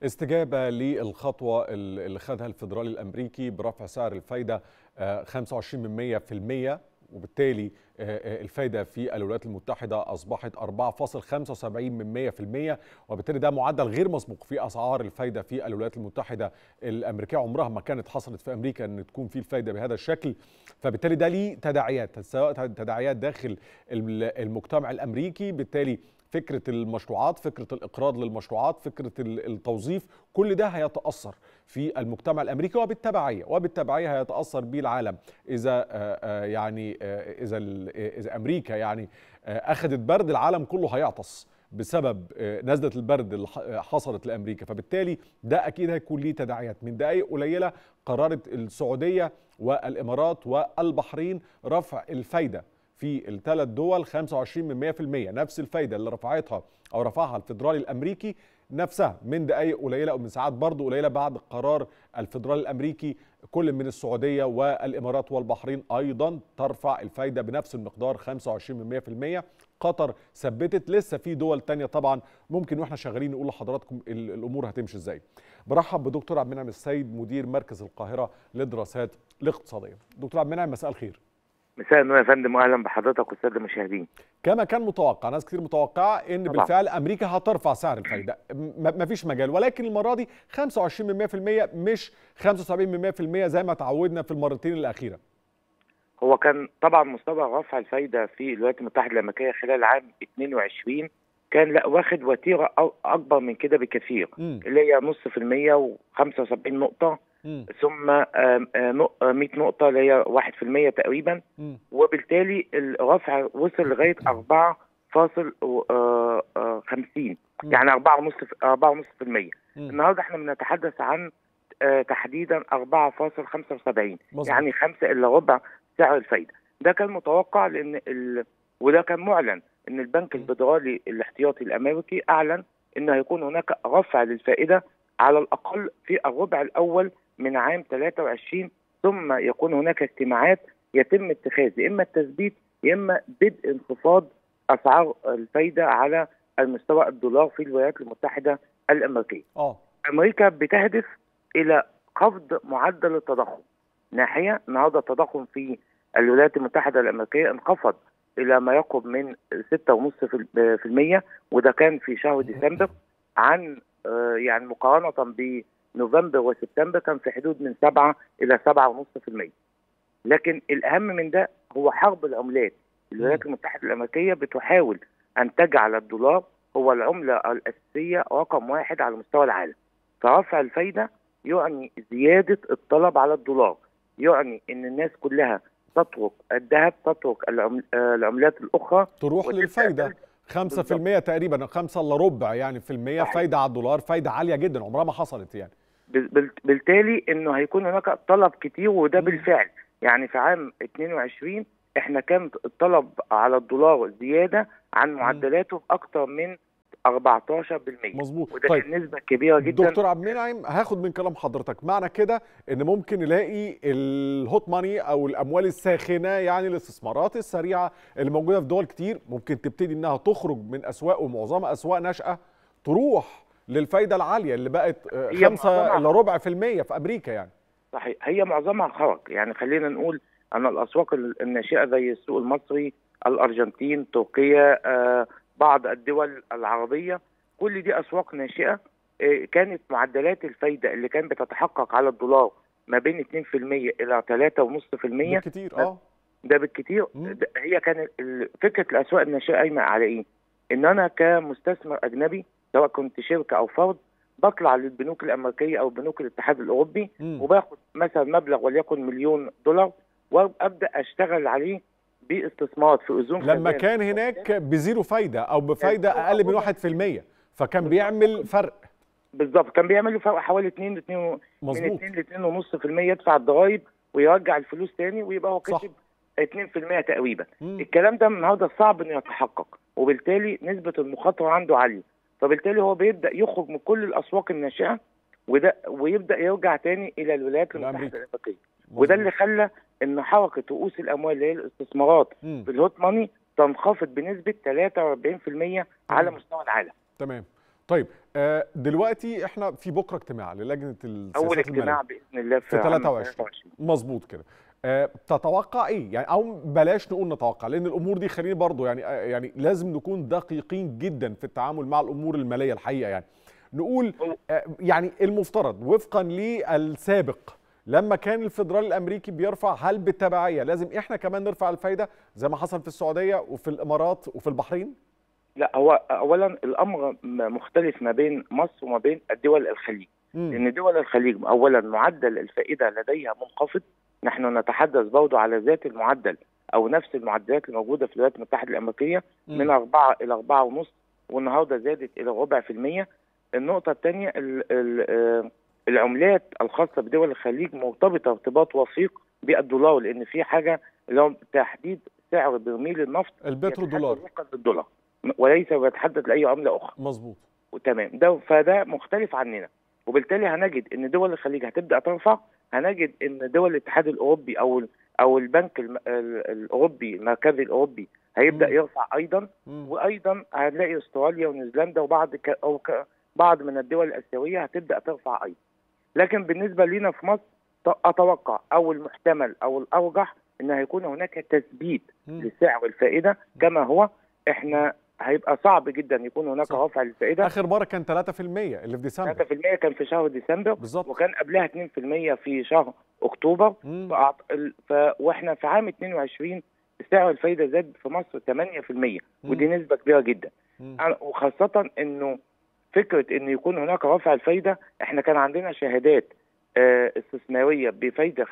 استجابة للخطوة اللي خدها الفدرالي الأمريكي برفع سعر الفايدة 25 من 100% وبالتالي الفايدة في الولايات المتحدة أصبحت 4.75 من 100% وبالتالي ده معدل غير مسبوق في أسعار الفايدة في الولايات المتحدة الأمريكية عمرها ما كانت حصلت في أمريكا أن تكون في الفايدة بهذا الشكل فبالتالي ده ليه تداعيات سواء تداعيات داخل المجتمع الأمريكي بالتالي فكرة المشروعات فكرة الإقراض للمشروعات فكرة التوظيف كل ده هيتأثر في المجتمع الأمريكي وبالتبعية وبالتبعية هيتأثر به العالم إذا يعني إذا إذا أمريكا يعني أخذت برد العالم كله هيعطس بسبب نزلة البرد اللي حصلت لأمريكا فبالتالي ده أكيد هيكون ليه تداعيات من دقائق قليلة قررت السعودية والإمارات والبحرين رفع الفايدة في الثلاث دول 25 من 100% نفس الفايده اللي رفعتها او رفعها الفدرالي الامريكي نفسها من دقائق قليله او من ساعات برضه قليله بعد قرار الفدرالي الامريكي كل من السعوديه والامارات والبحرين ايضا ترفع الفايده بنفس المقدار 25 من 100% قطر ثبتت لسه في دول تانية طبعا ممكن واحنا شغالين نقول لحضراتكم الامور هتمشي ازاي برحب بدكتور عبد المنعم السيد مدير مركز القاهره للدراسات الاقتصاديه دكتور عبد المنعم مساء الخير مساء النور يا فندم واهلا بحضرتك والساده المشاهدين كما كان متوقع ناس كتير متوقعه ان طبعا. بالفعل امريكا هترفع سعر الفايده ما فيش مجال ولكن المره دي 25 من 100% مش 75 من 100% زي ما تعودنا في المرتين الاخيره هو كان طبعا مستوى رفع الفايده في الولايات المتحده الامريكيه خلال عام 22 كان لا واخد وتيره اكبر من كده بكثير م. اللي هي نص في المية و75 نقطه م. ثم 100 نقطة اللي هي 1% تقريبا م. وبالتالي الرفع وصل لغاية 4.50 يعني 4.5% النهارده احنا بنتحدث عن تحديدا 4.75 يعني 5 الا ربع سعر الفايدة ده كان متوقع لان ال... وده كان معلن ان البنك الفدرالي الاحتياطي الامريكي اعلن ان هيكون هناك رفع للفائده على الاقل في الربع الاول من عام 23 ثم يكون هناك اجتماعات يتم اتخاذ اما التثبيت يا اما بدء انخفاض اسعار الفايده على المستوى الدولار في الولايات المتحده الامريكيه. اه امريكا بتهدف الى خفض معدل التضخم. ناحيه النهارده التضخم في الولايات المتحده الامريكيه انخفض الى ما يقرب من 6.5% وده كان في شهر ديسمبر عن يعني مقارنه ب نوفمبر وسبتمبر كان في حدود من 7 الى 7.5% لكن الاهم من ده هو حرب العملات الولايات المتحده الامريكيه بتحاول ان تجعل الدولار هو العمله الاساسيه رقم واحد على مستوى العالم فرفع الفايده يعني زياده الطلب على الدولار يعني ان الناس كلها تترك الذهب تترك العملات الاخرى تروح للفايده 5% تقريبا 5 الا ربع يعني في المية فايده على الدولار فايده عاليه جدا عمرها ما حصلت يعني بالتالي انه هيكون هناك طلب كتير وده بالفعل يعني في عام 22 احنا كان الطلب على الدولار زياده عن معدلاته باكثر من 14% مظبوط وده طيب. نسبه كبيره جدا دكتور عبد المنعم هاخد من كلام حضرتك معنى كده ان ممكن نلاقي الهوت ماني او الاموال الساخنه يعني الاستثمارات السريعه اللي موجوده في دول كتير ممكن تبتدي انها تخرج من اسواق ومعظمها اسواق ناشئه تروح للفايده العاليه اللي بقت خمسة الا ربع في المية في امريكا يعني صحيح هي معظمها خرج يعني خلينا نقول ان الاسواق الناشئه زي السوق المصري الارجنتين تركيا آه بعض الدول العربيه كل دي اسواق ناشئه آه كانت معدلات الفايده اللي كانت بتتحقق على الدولار ما بين 2% الى 3.5% بالكتير اه ده بالكتير ده هي كانت فكره الاسواق الناشئه قايمه على ايه؟ ان انا كمستثمر اجنبي سواء كنت شركه او فرد بطلع للبنوك الامريكيه او بنوك الاتحاد الاوروبي م. وباخد مثلا مبلغ وليكن مليون دولار وابدا اشتغل عليه باستثمار في اذون لما كان هناك بزيرو فايده او بفايده اقل من 1% فكان بيعمل فرق بالظبط كان بيعمل له فرق حوالي 2 2 من 2 ل 2.5% يدفع الضرايب ويرجع الفلوس تاني ويبقى هو كسب 2% تقريبا مم. الكلام ده النهارده صعب انه يتحقق وبالتالي نسبه المخاطره عنده عاليه فبالتالي هو بيبدا يخرج من كل الاسواق الناشئه وده ويبدا يرجع تاني الى الولايات المتحده الامريكيه وده اللي خلى ان حركه رؤوس الاموال اللي هي الاستثمارات مم. في الهوت ماني تنخفض بنسبه 43% على مستوى العالم تمام طيب آه، دلوقتي احنا في بكره اجتماع للجنه السياسات اول المالية. اجتماع باذن الله في, في عام 23 مظبوط كده آه، تتوقع ايه يعني او بلاش نقول نتوقع لان الامور دي خليني برضو يعني آه، يعني لازم نكون دقيقين جدا في التعامل مع الامور الماليه الحقيقه يعني نقول آه، يعني المفترض وفقا للسابق لما كان الفدرالي الامريكي بيرفع هل بالتبعيه لازم احنا كمان نرفع الفايده زي ما حصل في السعوديه وفي الامارات وفي البحرين لا هو اولا الامر م- مختلف ما بين مصر وما بين الدول الخليج مم. لان دول الخليج اولا معدل الفائده لديها منخفض نحن نتحدث برضه على ذات المعدل او نفس المعدلات الموجوده في الولايات المتحده الامريكيه من 4 الى 4 ونص والنهارده زادت الى ربع في المية النقطة الثانية ال- ال- آه، العملات الخاصة بدول الخليج مرتبطة ارتباط وثيق بالدولار لأن في حاجة اللي هو تحديد سعر برميل النفط البترو دولار يتحدد وفقا للدولار وليس يتحدد لأي عملة أخرى مظبوط تمام ده فده مختلف عننا وبالتالي هنجد ان دول الخليج هتبدا ترفع هنجد ان دول الاتحاد الاوروبي او ال- او البنك الم- ال- الاوروبي المركزي الاوروبي هيبدا مم. يرفع ايضا مم. وايضا هنلاقي استراليا ونيوزيلندا وبعض ك... او ك... بعض من الدول الاسيويه هتبدا ترفع ايضا لكن بالنسبه لنا في مصر ت- اتوقع او المحتمل او الارجح ان هيكون هناك تثبيت مم. لسعر الفائده كما هو احنا هيبقى صعب جدا يكون هناك صح. رفع للفائده اخر مره كان 3% اللي في ديسمبر 3% كان في شهر ديسمبر بالظبط وكان قبلها 2% في شهر اكتوبر مم. فأعط... ال- ف... واحنا في عام 22 سعر الفايده زاد في مصر 8% ودي نسبه كبيره جدا مم. أنا- وخاصه انه فكره ان يكون هناك رفع الفايده احنا كان عندنا شهادات آه، استثماريه بفايده 25%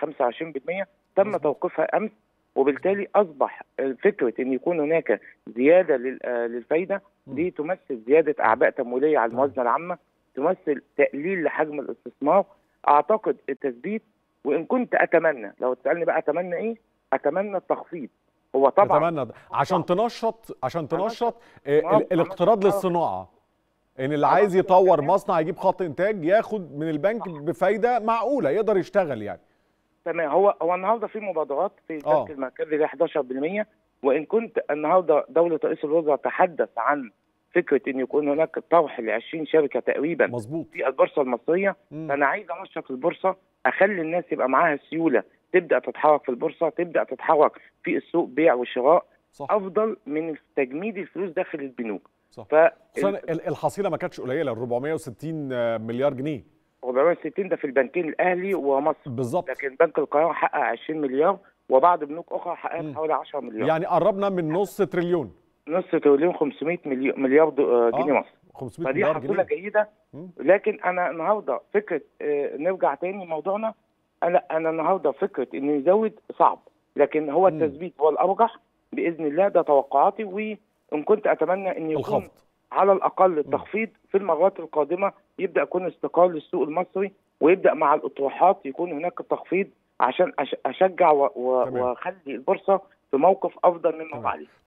تم مظبوط. توقيفها امس وبالتالي اصبح آه، فكره ان يكون هناك زياده لل- آه، للفايده مم. دي تمثل زياده اعباء تمويليه على الموازنه العامه تمثل تقليل لحجم الاستثمار اعتقد التثبيت وان كنت اتمنى لو تسالني بقى اتمنى ايه اتمنى التخفيض هو طبعا اتمنى ده. عشان تنشط عشان تنشط ما- آه، ال- ما- الاقتراض ما- للصناعه ان اللي ما- عايز ما- يطور ما- مصنع يجيب خط انتاج ياخد من البنك بفايده معقوله يقدر يشتغل يعني تمام هو هو النهارده في مبادرات في آه. البنك المركزي ل 11% وان كنت النهارده دوله رئيس الوزراء تحدث عن فكره ان يكون هناك طرح ل 20 شركه تقريبا مظبوط في البورصه المصريه مم. فانا عايز انشط البورصه اخلي الناس يبقى معاها سيوله تبدا تتحرك في البورصه تبدا تتحرك في السوق بيع وشراء صح افضل من تجميد الفلوس داخل البنوك صح. ف خصوصا ال- الحصيله ما كانتش قليله 460 مليار جنيه 460 ده في البنكين الاهلي ومصر بالظبط لكن بنك القاهره حقق 20 مليار وبعض بنوك اخرى مم. حققت حوالي 10 مليار يعني قربنا من نص تريليون نص تريليون 500 مليار مليار دو- آه، جنيه آه. مصري 500 فدي مليار حصيله جنيه جيده مم. لكن انا النهارده فكره آه، نرجع تاني موضوعنا انا انا النهارده فكره ان نزود صعب لكن هو مم. التثبيت هو الارجح باذن الله ده توقعاتي وان كنت اتمنى ان يكون الخفض على الاقل التخفيض في المرات القادمه يبدا يكون استقرار للسوق المصري ويبدا مع الاطروحات يكون هناك تخفيض عشان أش- اشجع و- و- تمام. واخلي البورصه في موقف افضل مما تمام. هو عليه